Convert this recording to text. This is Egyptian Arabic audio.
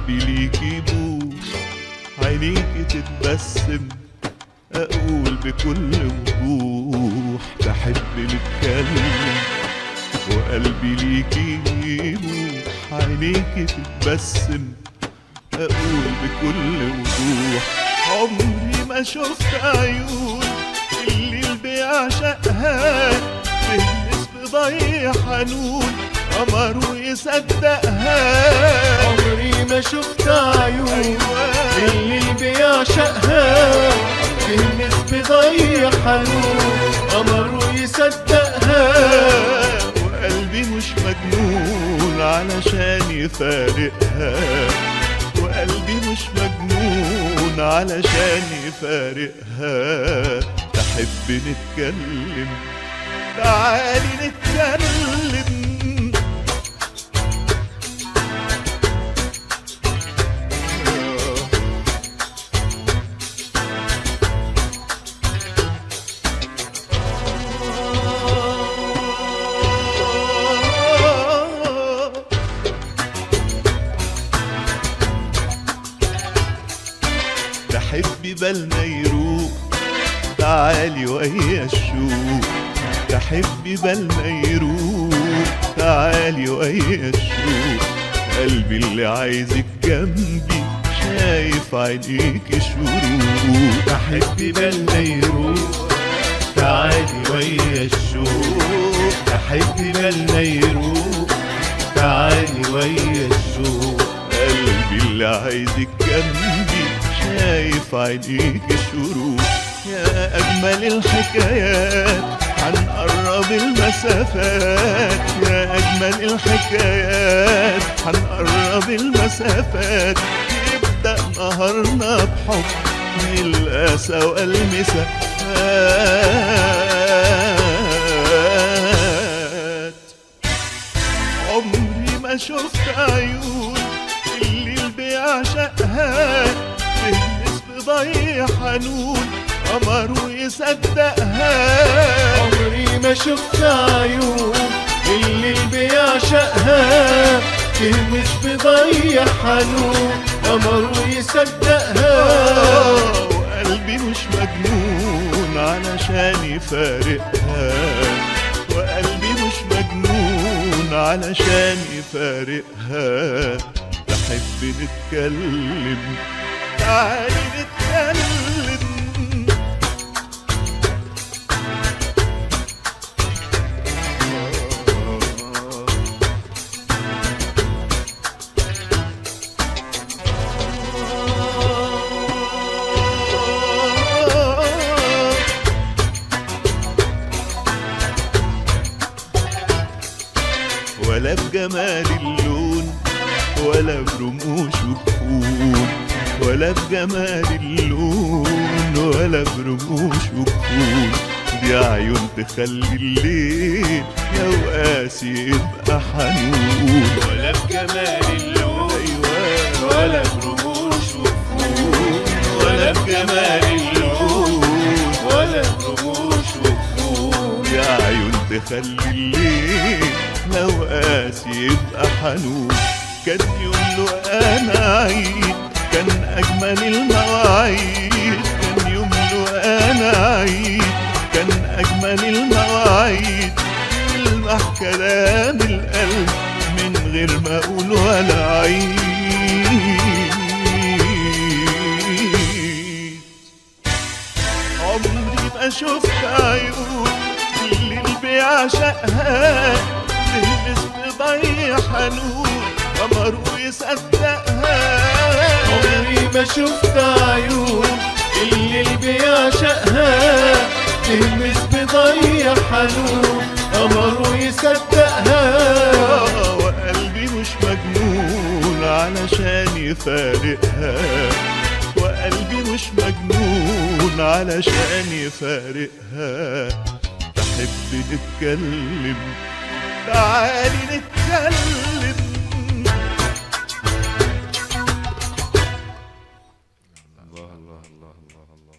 وقلبي ليكي يبوس عينيكي تتبسم اقول بكل وضوح بحب نتكلم وقلبي ليكي يبوح عينيكي تتبسم اقول بكل وضوح عمري ما شفت عيون اللي بيعشقها تهمس بضي حنون قمر ويصدقها عمري ما شفت عيون أيوة. اللي بيعشقها تهمس بضي حنون قمر ويصدقها وقلبي مش مجنون علشان يفارقها وقلبي مش مجنون علشان يفارقها تحب نتكلم تعالي نتكلم تحبي بالنا يروق تعالي ويا الشوق تحبي بالنا يروق تعالي ويا الشوق قلبي اللي عايزك جنبي شايف عينيك شروق تحبي بالنا يروق تعالي ويا الشوق تحبي بالنا يروق تعالي ويا الشوق قلبي اللي عايزك جنبي شايف عينيك شروق يا أجمل الحكايات هنقرب المسافات يا أجمل الحكايات هنقرب المسافات يبدأ نهارنا بحب نلقى سوا المسافات عمري ما شفت عيون اللي اللي بيعشقها تهمس بضي حنون قمر ويصدقها عمري ما شفت عيون اللي بيعشقها تهمس بضي حنون قمر ويصدقها وقلبي مش مجنون علشان يفارقها وقلبي مش مجنون علشان يفارقها تحب نتكلم تعالي نتكلم ولا بجمال اللون ولا برموش وكفون ولا بجمال اللون ولا برموش وكفون دي عيون تخلي الليل لو قاسي يبقى حنون ولا بجمال اللون ايوه ولا برموش وفون ولا بجمال اللون ولا برموش وفون يا عيون تخلي الليل لو قاسي يبقى حنون كان يوم له انا عيد كان اجمل المواعيد كان يوم له انا عيد كان اجمل المواعيد يلمح كلام القلب من غير ما اقول ولا عيد عمري ما شفت عيون اللي اللي بيعشقها تهمس بضي حنون قمر ويصدقها عمري ما شفت عيون اللي اللي بيعشقها تهمس بضي حنون قمر ويصدقها وقلبي مش مجنون علشان يفارقها وقلبي مش مجنون علشان يفارقها تحب نتكلم تعالي نتكلم الله الله الله الله الله